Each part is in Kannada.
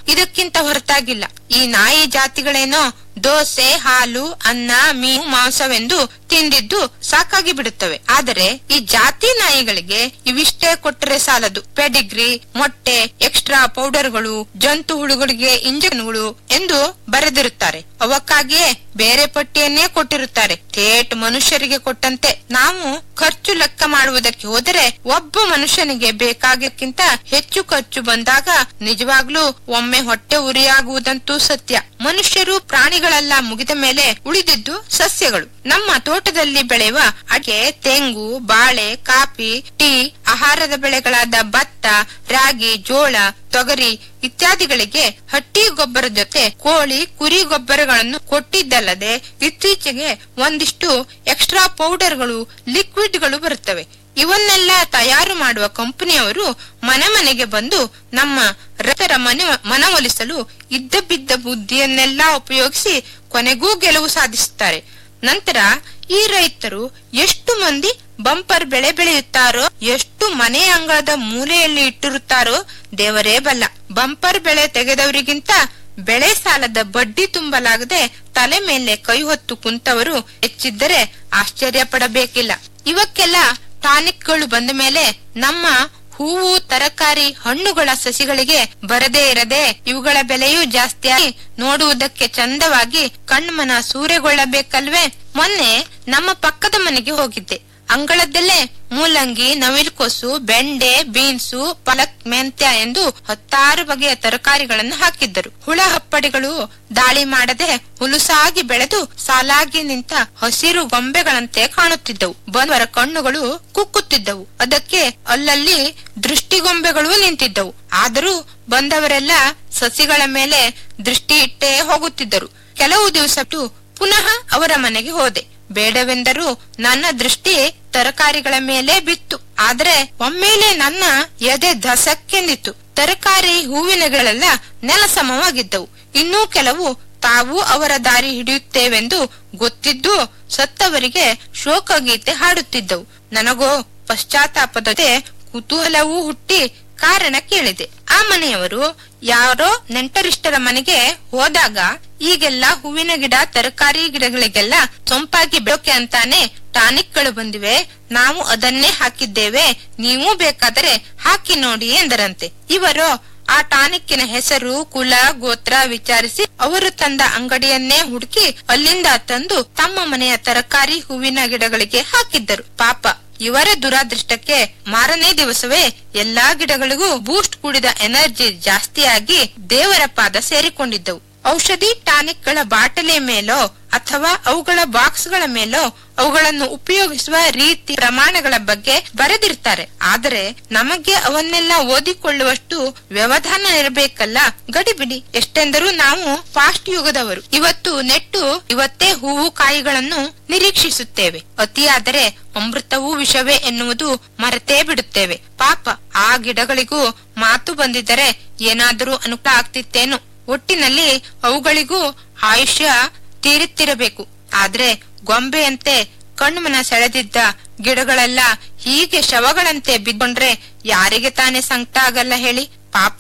ಇದಕ್ಕಿಂತ ಹೊರತಾಗಿಲ್ಲ ಈ ನಾಯಿ ಜಾತಿಗಳೇನೋ ದೋಸೆ ಹಾಲು ಅನ್ನ ಮೀನು ಮಾಂಸವೆಂದು ತಿಂದಿದ್ದು ಸಾಕಾಗಿ ಬಿಡುತ್ತವೆ ಆದರೆ ಈ ಜಾತಿ ನಾಯಿಗಳಿಗೆ ಇವಿಷ್ಟೇ ಕೊಟ್ಟರೆ ಸಾಲದು ಪೆಡಿಗ್ರಿ ಮೊಟ್ಟೆ ಎಕ್ಸ್ಟ್ರಾ ಪೌಡರ್ಗಳು ಜಂತು ಹುಳುಗಳಿಗೆ ಇಂಜೆಕ್ಷನ್ಗಳು ಎಂದು ಬರೆದಿರುತ್ತಾರೆ ಅವಕ್ಕಾಗಿಯೇ ಬೇರೆ ಪಟ್ಟಿಯನ್ನೇ ಕೊಟ್ಟಿರುತ್ತಾರೆ ಥೇಟ್ ಮನುಷ್ಯರಿಗೆ ಕೊಟ್ಟಂತೆ ನಾವು ಖರ್ಚು ಲೆಕ್ಕ ಮಾಡುವುದಕ್ಕೆ ಹೋದರೆ ಒಬ್ಬ ಮನುಷ್ಯನಿಗೆ ಬೇಕಾಗಕ್ಕಿಂತ ಹೆಚ್ಚು ಖರ್ಚು ಬಂದಾಗ ನಿಜವಾಗ್ಲೂ ಒಮ್ಮೆ ಹೊಟ್ಟೆ ಉರಿಯಾಗುವುದಂತೂ ಸತ್ಯ ಮನುಷ್ಯರು ಪ್ರಾಣಿಗಳೆಲ್ಲ ಮುಗಿದ ಮೇಲೆ ಉಳಿದಿದ್ದು ಸಸ್ಯಗಳು ನಮ್ಮ ತೋಟದಲ್ಲಿ ಬೆಳೆಯುವ ಅಡಿಕೆ ತೆಂಗು ಬಾಳೆ ಕಾಫಿ ಟೀ ಆಹಾರದ ಬೆಳೆಗಳಾದ ಭತ್ತ ರಾಗಿ ಜೋಳ ತೊಗರಿ ಇತ್ಯಾದಿಗಳಿಗೆ ಹಟ್ಟಿ ಗೊಬ್ಬರ ಜೊತೆ ಕೋಳಿ ಕುರಿ ಗೊಬ್ಬರಗಳನ್ನು ಕೊಟ್ಟಿದ್ದಲ್ಲದೆ ಇತ್ತೀಚೆಗೆ ಒಂದಿಷ್ಟು ಎಕ್ಸ್ಟ್ರಾ ಪೌಡರ್ಗಳು ಲಿಕ್ವಿಡ್ಗಳು ಬರುತ್ತವೆ ಇವನ್ನೆಲ್ಲ ತಯಾರು ಮಾಡುವ ಕಂಪನಿಯವರು ಮನೆ ಮನೆಗೆ ಬಂದು ನಮ್ಮ ರೈತರ ಮನೆ ಮನವೊಲಿಸಲು ಇದ್ದ ಬಿದ್ದ ಬುದ್ಧಿಯನ್ನೆಲ್ಲ ಉಪಯೋಗಿಸಿ ಕೊನೆಗೂ ಗೆಲುವು ಸಾಧಿಸುತ್ತಾರೆ ನಂತರ ಈ ರೈತರು ಎಷ್ಟು ಮಂದಿ ಬಂಪರ್ ಬೆಳೆ ಬೆಳೆಯುತ್ತಾರೋ ಎಷ್ಟು ಮನೆ ಅಂಗಳದ ಮೂಲೆಯಲ್ಲಿ ಇಟ್ಟಿರುತ್ತಾರೋ ದೇವರೇ ಬಲ್ಲ ಬಂಪರ್ ಬೆಳೆ ತೆಗೆದವರಿಗಿಂತ ಬೆಳೆ ಸಾಲದ ಬಡ್ಡಿ ತುಂಬಲಾಗದೆ ತಲೆ ಮೇಲೆ ಕೈ ಹೊತ್ತು ಕುಂತವರು ಹೆಚ್ಚಿದ್ದರೆ ಆಶ್ಚರ್ಯ ಪಡಬೇಕಿಲ್ಲ ಇವಕ್ಕೆಲ್ಲ ಟಾನಿಕ್ಗಳು ಬಂದ ಮೇಲೆ ನಮ್ಮ ಹೂವು ತರಕಾರಿ ಹಣ್ಣುಗಳ ಸಸಿಗಳಿಗೆ ಬರದೇ ಇರದೆ ಇವುಗಳ ಬೆಲೆಯೂ ಜಾಸ್ತಿಯಾಗಿ ನೋಡುವುದಕ್ಕೆ ಚಂದವಾಗಿ ಕಣ್ಮನ ಸೂರೆಗೊಳ್ಳಬೇಕಲ್ವೇ ಮೊನ್ನೆ ನಮ್ಮ ಪಕ್ಕದ ಮನೆಗೆ ಹೋಗಿದ್ದೆ ಅಂಗಳದಲ್ಲೇ ಮೂಲಂಗಿ ನವಿಲ್ಕೋಸು ಬೆಂಡೆ ಬೀನ್ಸು ಪಾಲಕ್ ಮೆಂತ್ಯ ಎಂದು ಹತ್ತಾರು ಬಗೆಯ ತರಕಾರಿಗಳನ್ನು ಹಾಕಿದ್ದರು ಹುಳ ಹಪ್ಪಡಿಗಳು ದಾಳಿ ಮಾಡದೆ ಹುಲುಸಾಗಿ ಬೆಳೆದು ಸಾಲಾಗಿ ನಿಂತ ಹಸಿರು ಗೊಂಬೆಗಳಂತೆ ಕಾಣುತ್ತಿದ್ದವು ಬಂದವರ ಕಣ್ಣುಗಳು ಕುಕ್ಕುತ್ತಿದ್ದವು ಅದಕ್ಕೆ ಅಲ್ಲಲ್ಲಿ ದೃಷ್ಟಿಗೊಂಬೆಗಳು ನಿಂತಿದ್ದವು ಆದರೂ ಬಂದವರೆಲ್ಲ ಸಸಿಗಳ ಮೇಲೆ ದೃಷ್ಟಿ ಇಟ್ಟೇ ಹೋಗುತ್ತಿದ್ದರು ಕೆಲವು ದಿವಸ ಬಿಟ್ಟು ಪುನಃ ಅವರ ಮನೆಗೆ ಹೋದೆ ಬೇಡವೆಂದರೂ ನನ್ನ ದೃಷ್ಟಿ ತರಕಾರಿಗಳ ಮೇಲೆ ಬಿತ್ತು ಆದ್ರೆ ಒಮ್ಮೆಲೆ ನನ್ನ ಎದೆ ಧಸಕ್ಕೆಂದಿತ್ತು ತರಕಾರಿ ಹೂವಿನಗಳೆಲ್ಲ ನೆಲಸಮವಾಗಿದ್ದವು ಇನ್ನೂ ಕೆಲವು ತಾವು ಅವರ ದಾರಿ ಹಿಡಿಯುತ್ತೇವೆಂದು ಗೊತ್ತಿದ್ದು ಸತ್ತವರಿಗೆ ಶೋಕಗೀತೆ ಹಾಡುತ್ತಿದ್ದವು ನನಗೋ ಪಶ್ಚಾತ್ತಾಪದ ಕುತೂಹಲವೂ ಹುಟ್ಟಿ ಕಾರಣ ಕೇಳಿದೆ ಆ ಮನೆಯವರು ಯಾರೋ ನೆಂಟರಿಷ್ಟರ ಮನೆಗೆ ಹೋದಾಗ ಈಗೆಲ್ಲ ಹೂವಿನ ಗಿಡ ತರಕಾರಿ ಗಿಡಗಳಿಗೆಲ್ಲ ಸೊಂಪಾಗಿ ಬೆಳಕೆ ಅಂತಾನೆ ಟಾನಿಕ್ಗಳು ಬಂದಿವೆ ನಾವು ಅದನ್ನೇ ಹಾಕಿದ್ದೇವೆ ನೀವು ಬೇಕಾದರೆ ಹಾಕಿ ನೋಡಿ ಎಂದರಂತೆ ಇವರು ಆ ಟಾನಿಕ್ಕಿನ ಹೆಸರು ಕುಲ ಗೋತ್ರ ವಿಚಾರಿಸಿ ಅವರು ತಂದ ಅಂಗಡಿಯನ್ನೇ ಹುಡುಕಿ ಅಲ್ಲಿಂದ ತಂದು ತಮ್ಮ ಮನೆಯ ತರಕಾರಿ ಹೂವಿನ ಗಿಡಗಳಿಗೆ ಹಾಕಿದ್ದರು ಪಾಪ ಇವರ ದುರಾದೃಷ್ಟಕ್ಕೆ ಮಾರನೇ ದಿವಸವೇ ಎಲ್ಲಾ ಗಿಡಗಳಿಗೂ ಬೂಸ್ಟ್ ಕೂಡಿದ ಎನರ್ಜಿ ಜಾಸ್ತಿಯಾಗಿ ದೇವರ ಪಾದ ಸೇರಿಕೊಂಡಿದ್ದವು ಔಷಧಿ ಟಾನಿಕ್ಗಳ ಬಾಟಲಿಯ ಮೇಲೋ ಅಥವಾ ಅವುಗಳ ಬಾಕ್ಸ್ಗಳ ಮೇಲೋ ಅವುಗಳನ್ನು ಉಪಯೋಗಿಸುವ ರೀತಿ ಪ್ರಮಾಣಗಳ ಬಗ್ಗೆ ಬರೆದಿರ್ತಾರೆ ಆದರೆ ನಮಗೆ ಅವನ್ನೆಲ್ಲ ಓದಿಕೊಳ್ಳುವಷ್ಟು ವ್ಯವಧಾನ ಇರಬೇಕಲ್ಲ ಗಡಿಬಿಡಿ ಎಷ್ಟೆಂದರೂ ನಾವು ಫಾಸ್ಟ್ ಯುಗದವರು ಇವತ್ತು ನೆಟ್ಟು ಇವತ್ತೇ ಹೂವು ಕಾಯಿಗಳನ್ನು ನಿರೀಕ್ಷಿಸುತ್ತೇವೆ ಅತಿಯಾದರೆ ಅಮೃತವೂ ವಿಷವೇ ಎನ್ನುವುದು ಮರೆತೇ ಬಿಡುತ್ತೇವೆ ಪಾಪ ಆ ಗಿಡಗಳಿಗೂ ಮಾತು ಬಂದಿದ್ದರೆ ಏನಾದರೂ ಅನುಕೂಲ ಆಗ್ತಿತ್ತೇನು ಒಟ್ಟಿನಲ್ಲಿ ಅವುಗಳಿಗೂ ಆಯುಷ್ಯ ತೀರುತ್ತಿರಬೇಕು ಆದ್ರೆ ಗೊಂಬೆಯಂತೆ ಕಣ್ಮನ ಸೆಳೆದಿದ್ದ ಗಿಡಗಳೆಲ್ಲ ಹೀಗೆ ಶವಗಳಂತೆ ಬಿದ್ಕೊಂಡ್ರೆ ಯಾರಿಗೆ ತಾನೇ ಸಂಕಟ ಆಗಲ್ಲ ಹೇಳಿ ಪಾಪ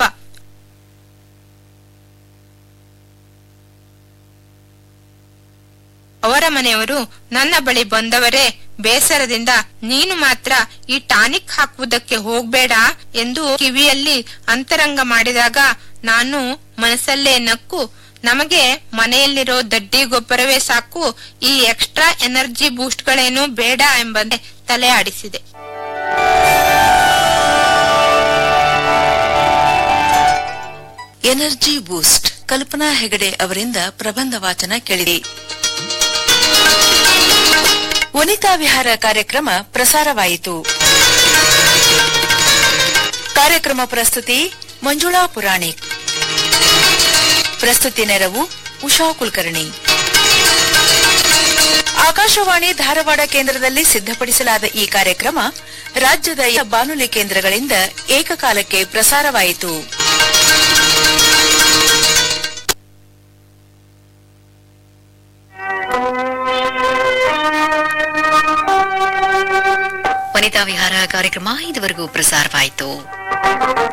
ಅವರ ಮನೆಯವರು ನನ್ನ ಬಳಿ ಬಂದವರೇ ಬೇಸರದಿಂದ ನೀನು ಮಾತ್ರ ಈ ಟಾನಿಕ್ ಹಾಕುವುದಕ್ಕೆ ಹೋಗ್ಬೇಡ ಎಂದು ಕಿವಿಯಲ್ಲಿ ಅಂತರಂಗ ಮಾಡಿದಾಗ ನಾನು ಮನಸ್ಸಲ್ಲೇ ನಕ್ಕು ನಮಗೆ ಮನೆಯಲ್ಲಿರೋ ದಡ್ಡಿ ಗೊಬ್ಬರವೇ ಸಾಕು ಈ ಎಕ್ಸ್ಟ್ರಾ ಎನರ್ಜಿ ಬೂಸ್ಟ್ಗಳೇನು ಬೇಡ ಎಂಬಂತೆ ತಲೆ ಆಡಿಸಿದೆ ಎನರ್ಜಿ ಬೂಸ್ಟ್ ಕಲ್ಪನಾ ಹೆಗಡೆ ಅವರಿಂದ ಪ್ರಬಂಧ ವಾಚನ ಕೇಳಿರಿ ವನಿತಾ ವಿಹಾರ ಕಾರ್ಯಕ್ರಮ ಪ್ರಸಾರವಾಯಿತು ಕಾರ್ಯಕ್ರಮ ಪ್ರಸ್ತುತಿ ಮಂಜುಳಾ ಪುರಾಣಿಕ್ ಪ್ರಸ್ತುತಿ ನೆರವು ಉಷಾ ಕುಲಕರ್ಣಿ ಆಕಾಶವಾಣಿ ಧಾರವಾಡ ಕೇಂದ್ರದಲ್ಲಿ ಸಿದ್ಧಪಡಿಸಲಾದ ಈ ಕಾರ್ಯಕ್ರಮ ರಾಜ್ಯದ ಎಲ್ಲ ಬಾನುಲಿ ಕೇಂದ್ರಗಳಿಂದ ಏಕಕಾಲಕ್ಕೆ ಪ್ರಸಾರವಾಯಿತು ವನಿತಾ ವಿಹಾರ ಕಾರ್ಯಕ್ರಮ ಇದುವರೆಗೂ ಪ್ರಸಾರವಾಯಿತು